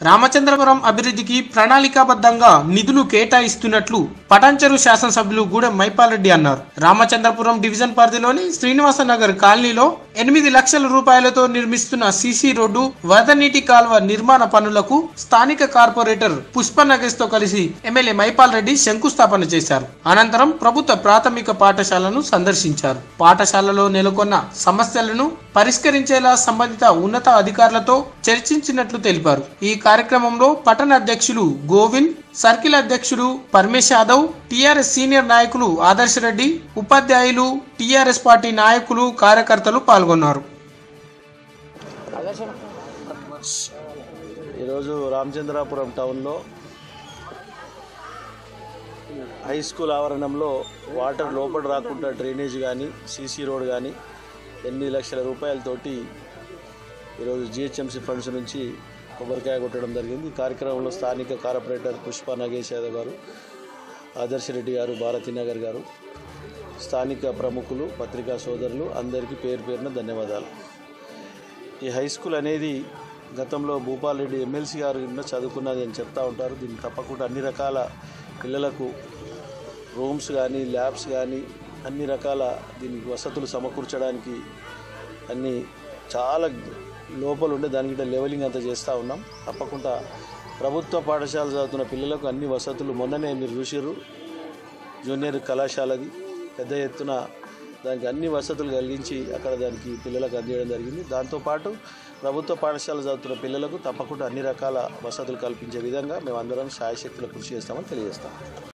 రామచంద్రపురం అభివృద్ధికి ప్రణాళికాబద్ధంగా నిధులు కేటాయిస్తున్నట్లు పటాన్చెరు శాసనసభ్యులు గూడెం మైపాల్రెడ్డి అన్నారు రామచంద్రపురం డివిజన్ పరిధిలోని శ్రీనివాస నగర్ కాలనీలో ఎనిమిది లక్షల రూపాయలతో నిర్మిస్తున్న సీసీ రోడ్డు వరద నీటి కాల్వ నిర్మాణ పనులకు స్థానిక కార్పొరేటర్ పుష్ప నగేష్ తో కలిసి ఎమ్మెల్యే మైపాల్ రెడ్డి శంకుస్థాపన చేశారు అనంతరం ప్రభుత్వ ప్రాథమిక పాఠశాలను సందర్శించారు పాఠశాలలో నెలకొన్న సమస్యలను పరిష్కరించేలా సంబంధిత ఉన్నత అధికారులతో చర్చించినట్లు తెలిపారు ఈ కార్యక్రమంలో పట్టణ అధ్యక్షులు గోవింద్ సర్కిల్ అధ్యక్షుడు పరమేశ్ యాదవ్ టిఆర్ఎస్ సీనియర్ నాయకులు ఆదర్శ రెడ్డి ఉపాధ్యాయులు టిఆర్ఎస్ పార్టీ నాయకులు కార్యకర్తలు పాల్గొన్నారు ఈరోజు రామచంద్రాపురం టౌన్లో హై స్కూల్ ఆవరణంలో వాటర్ లోపల రాకుండా డ్రైనేజ్ కానీ సీసీ రోడ్ కానీ ఎనిమిది లక్షల రూపాయలతోటి ఈరోజు జిహెచ్ఎంసీ ఫండ్స్ నుంచి కొబ్బరికాయ కొట్టడం జరిగింది ఈ కార్యక్రమంలో స్థానిక కార్పొరేటర్ పుష్ప నాగేష్ యాదవ్ గారు ఆదర్శ రెడ్డి గారు భారతీ నగర్ గారు స్థానిక ప్రముఖులు పత్రికా సోదరులు అందరికీ పేరు పేరున ధన్యవాదాలు ఈ హై స్కూల్ అనేది గతంలో భూపాల్ రెడ్డి ఎమ్మెల్సీ గారు ఎన్నో చదువుకున్నది అని చెప్తా ఉంటారు దీన్ని తప్పకుండా అన్ని రకాల పిల్లలకు రూమ్స్ కానీ ల్యాబ్స్ కానీ అన్ని రకాల దీనికి వసతులు సమకూర్చడానికి అన్ని చాలా లోపల ఉండే దానికి లెవెలింగ్ అంతా చేస్తూ ఉన్నాం తప్పకుండా ప్రభుత్వ పాఠశాల చదువుతున్న పిల్లలకు అన్ని వసతులు మొన్ననే మీరు చూసారు జూనియర్ కళాశాలది పెద్ద ఎత్తున దానికి అన్ని వసతులు కలిగించి అక్కడ దానికి పిల్లలకు అందించడం జరిగింది దాంతోపాటు ప్రభుత్వ పాఠశాల చదువుతున్న పిల్లలకు తప్పకుండా అన్ని రకాల వసతులు కల్పించే విధంగా మేము అందరం శాయశక్తులు కృషి చేస్తామని తెలియజేస్తాం